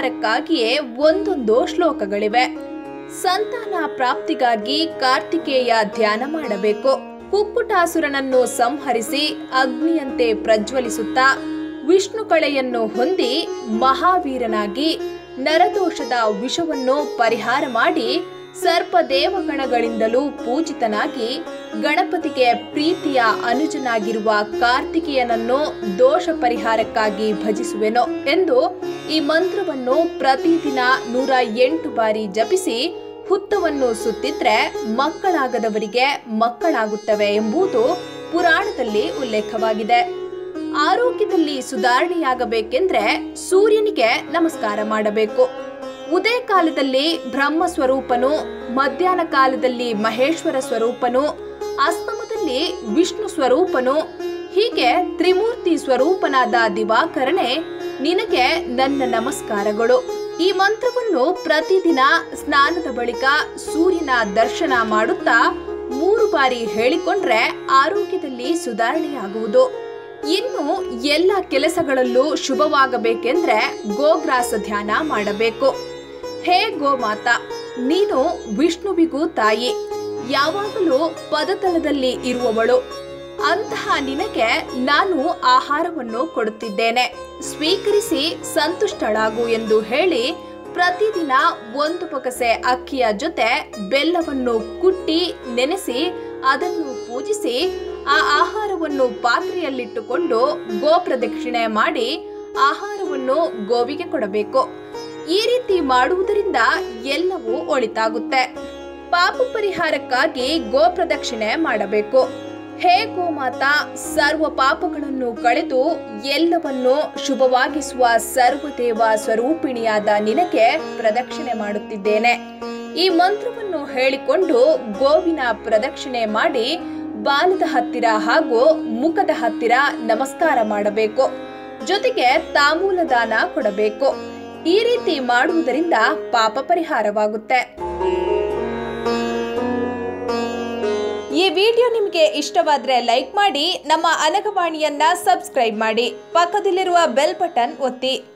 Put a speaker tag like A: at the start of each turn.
A: ಪರಿಹಾರಕ್ಕಾಗಿಯೇ ಒಂದೊಂದು ಶ್ಲೋಕಗಳಿವೆ ಸಂತಾನ ಪ್ರಾಪ್ತಿಗಾಗಿ ಕಾರ್ತಿಕೇಯ ಧ್ಯಾನ ಮಾಡಬೇಕು ಕುಕ್ಕುಟಾಸುರನನ್ನು ಸಂಹರಿಸಿ ಅಗ್ನಿಯಂತೆ ಪ್ರಜ್ವಲಿಸುತ್ತಾ ವಿಷ್ಣು ಕಳೆಯನ್ನು ಹೊಂದಿ ಮಹಾವೀರನಾಗಿ ನರದೋಷದ ವಿಷವನ್ನು ಪರಿಹಾರ ಮಾಡಿ ಸರ್ಪದೇವಗಣಗಳಿಂದಲೂ ಪೂಜಿತನಾಗಿ ಗಣಪತಿಗೆ ಪ್ರೀತಿಯ ಅನುಜನಾಗಿರುವ ಕಾರ್ತಿಕೇಯನನ್ನು ದೋಷ ಪರಿಹಾರಕ್ಕಾಗಿ ಭಜಿಸುವೆನು ಎಂದು ಈ ಮಂತ್ರವನ್ನು ಪ್ರತಿದಿನ ನೂರ ಎಂಟು ಬಾರಿ ಜಪಿಸಿ ಹುತ್ತವನ್ನು ಸುತ್ತಿದ್ರೆ ಮಕ್ಕಳಾಗದವರಿಗೆ ಮಕ್ಕಳಾಗುತ್ತವೆ ಎಂಬುದು ಪುರಾಣದಲ್ಲಿ ಉಲ್ಲೇಖವಾಗಿದೆ ಆರೋಗ್ಯದಲ್ಲಿ ಸುಧಾರಣೆಯಾಗಬೇಕೆಂದ್ರೆ ಸೂರ್ಯನಿಗೆ ನಮಸ್ಕಾರ ಮಾಡಬೇಕು ಉದಯ ಕಾಲದಲ್ಲಿ ಬ್ರಹ್ಮ ಸ್ವರೂಪನು ಮಧ್ಯಾಹ್ನ ಕಾಲದಲ್ಲಿ ಮಹೇಶ್ವರ ಸ್ವರೂಪನು ಅಸ್ತಮದಲ್ಲಿ ವಿಷ್ಣು ಸ್ವರೂಪನು ಹೀಗೆ ತ್ರಿಮೂರ್ತಿ ಸ್ವರೂಪನಾದ ದಿವಾಕರನೆ ನಿನಗೆ ನನ್ನ ನಮಸ್ಕಾರಗಳು ಈ ಮಂತ್ರವನ್ನು ಪ್ರತಿದಿನ ಸ್ನಾನದ ಬಳಿಕ ಸೂರ್ಯನ ದರ್ಶನ ಮಾಡುತ್ತಾ ಮೂರು ಬಾರಿ ಹೇಳಿಕೊಂಡ್ರೆ ಆರೋಗ್ಯದಲ್ಲಿ ಸುಧಾರಣೆಯಾಗುವುದು ಇನ್ನು ಎಲ್ಲ ಕೆಲಸಗಳಲ್ಲೂ ಶುಭವಾಗಬೇಕೆಂದ್ರೆ ಗೋಗ್ರಾಸ ಧ್ಯಾನ ಮಾಡಬೇಕು ಹೇ ಗೋಮಾತಾ ನೀನು ವಿಷ್ಣುವಿಗೂ ತಾಯಿ ಯಾವಾಗಲೂ ಪದತಲದಲ್ಲಿ ಇರುವವಳು ಅಂತಹ ನಿನಗೆ ನಾನು ಆಹಾರವನ್ನು ಕೊಡುತ್ತಿದ್ದೇನೆ ಸ್ವೀಕರಿಸಿ ಸಂತುಷ್ಟಳಾಗು ಎಂದು ಹೇಳಿ ಪ್ರತಿದಿನ ಒಂದು ಪೊಕಸೆ ಅಕ್ಕಿಯ ಜೊತೆ ಬೆಲ್ಲವನ್ನು ಕುಟ್ಟಿ ನೆನೆಸಿ ಅದನ್ನು ಪೂಜಿಸಿ ಆ ಆಹಾರವನ್ನು ಪಾತ್ರೆಯಲ್ಲಿಟ್ಟುಕೊಂಡು ಗೋ ಪ್ರದಕ್ಷಿಣೆ ಮಾಡಿ ಆಹಾರವನ್ನು ಗೋವಿಗೆ ಕೊಡಬೇಕು ಈ ರೀತಿ ಮಾಡುವುದರಿಂದ ಎಲ್ಲವೂ ಒಳಿತಾಗುತ್ತೆ ಪಾಪ ಪರಿಹಾರಕ್ಕಾಗಿ ಗೋ ಪ್ರದಕ್ಷಿಣೆ ಮಾಡಬೇಕು ಹೇ ಗೋಮಾತಾ ಸರ್ವ ಪಾಪಗಳನ್ನು ಕಳೆದು ಎಲ್ಲವನ್ನು ಶುಭವಾಗಿಸುವ ಸರ್ವದೇವ ಸ್ವರೂಪಿಣಿಯಾದ ನಿನಗೆ ಪ್ರದಕ್ಷಿಣೆ ಮಾಡುತ್ತಿದ್ದೇನೆ ಈ ಮಂತ್ರವನ್ನು ಹೇಳಿಕೊಂಡು ಗೋವಿನ ಪ್ರದಕ್ಷಿಣೆ ಮಾಡಿ ಬಾಲದ ಹತ್ತಿರ ಹಾಗೂ ಮುಖದ ಹತ್ತಿರ ನಮಸ್ಕಾರ ಮಾಡಬೇಕು ಜೊತೆಗೆ ತಾಮೂಲ ದಾನ ಕೊಡಬೇಕು ಈ ರೀತಿ ಮಾಡುವುದರಿಂದ ಪಾಪ ಪರಿಹಾರವಾಗುತ್ತೆ ಈ ವಿಡಿಯೋ ನಿಮಗೆ ಇಷ್ಟವಾದ್ರೆ ಲೈಕ್ ಮಾಡಿ ನಮ್ಮ ಅನಗವಾಣಿಯನ್ನ ಸಬ್ಸ್ಕ್ರೈಬ್ ಮಾಡಿ ಪಕ್ಕದಲ್ಲಿರುವ ಬೆಲ್ ಬಟನ್ ಒತ್ತಿ